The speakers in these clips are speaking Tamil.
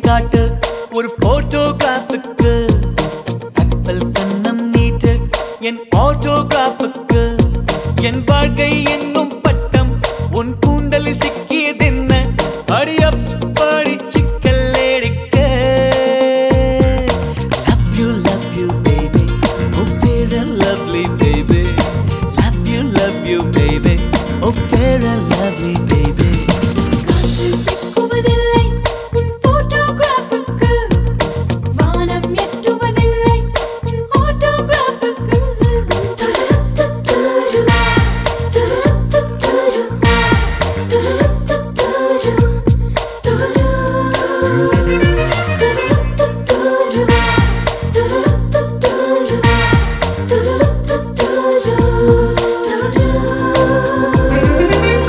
காட்டு ஒரு போட்டோகிராஃபுக்கு கப்பல் கண்ணம் நீட்டு என் ஆட்டோகிராஃபுக்கு என் வாழ்க்கை என்னும் பட்டம் உன் கூந்தலில் சிக்கியதென்ன அடியப்படி சிக்கல் எடுக்க Love you, love you, baby. Oh, fair and lovely, baby. Love you, love you, baby. Oh, fair and lovely, baby. காற்று சிக்குவதில்லை உன் போட்டோகிராஃபுக்கு வானம் எட்டுவதில்லை உன் ஆட்டோகிராஃபுக்கு துருத்துத்துரு துருத்துத்துரு துருத்துத்துரு துரு துருத்துத்துரு துருத்துத்துரு துருத்துத்துரு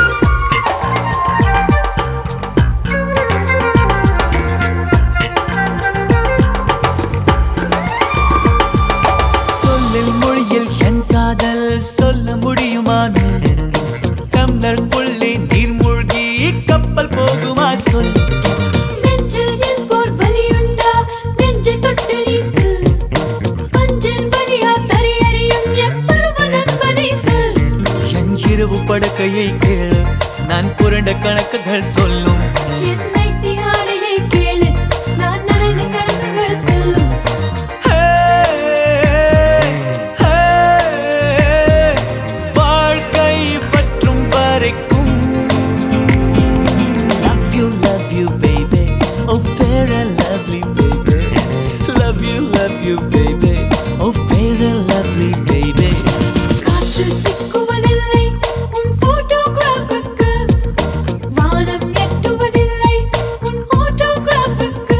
சொல்லில் மொழியில் என் காதல் சொல்ல முடியுமானு டம்ளருக்குள்ளே நீர் மூழ்கி கப்பல் போகுமா சொல் நெஞ்சில் என் போல் வலியுண்டா நெஞ்சை தொட்டு வீசு பஞ்சின் வலியா தரியறியும் என் பருவ நண்பனை சொல் என் இரவு படுக்கையை கேளு நான் புரண்ட கணக்குகள் சொல்லும் என்னை தியாடையை கேளு நான் நனைந்த கணக்குகள் சொல்லும் வாழ்க்கை பற்றும் வரைக்கும் Love you, love you, baby. Oh, fair and lovely, baby. Love you, love you, baby. Oh, fair and lovely, baby. காற்று சிக்குவதில்லை உன் போட்டோகிராஃபுக்கு வானம் எட்டுவதில்லை உன் ஆட்டோகிராஃபுக்கு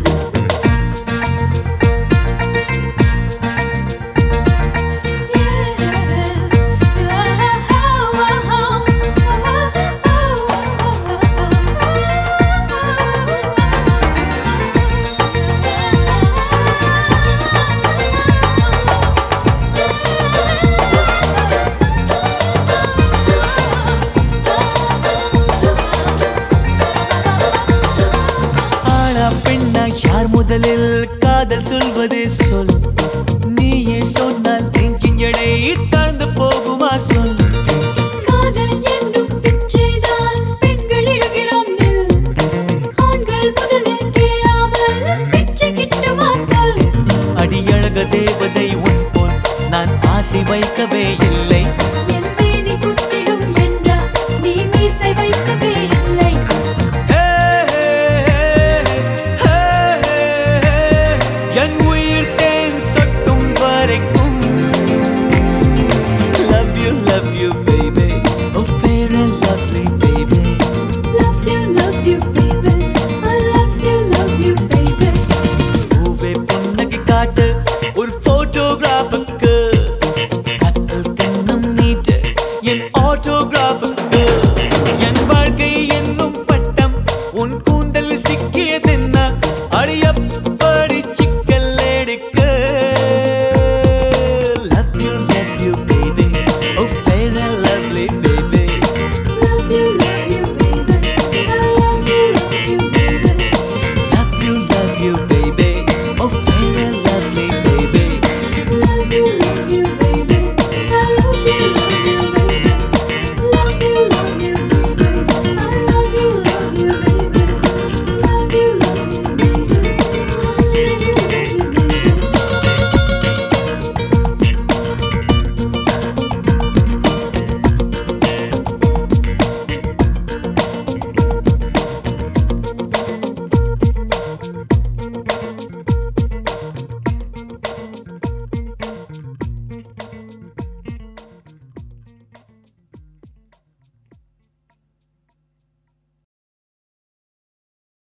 ஆனா பெண்ணா யார் முதலில் காதல் சொல்வது சொல் நீயே சொன்னால் நெஞ்சின் எடை தாழ்ந்து போகுமா சொல் காதல் என்னும் பிச்சைதான் பெண்கள் இடுகிறோம் நில். ஆண்கள் முதலில் கேளாமல் பிச்சை கிட்டுமா சொல் அடியழக தேவதை உன் போல் நான் ஆசை வைக்கவே இல்லை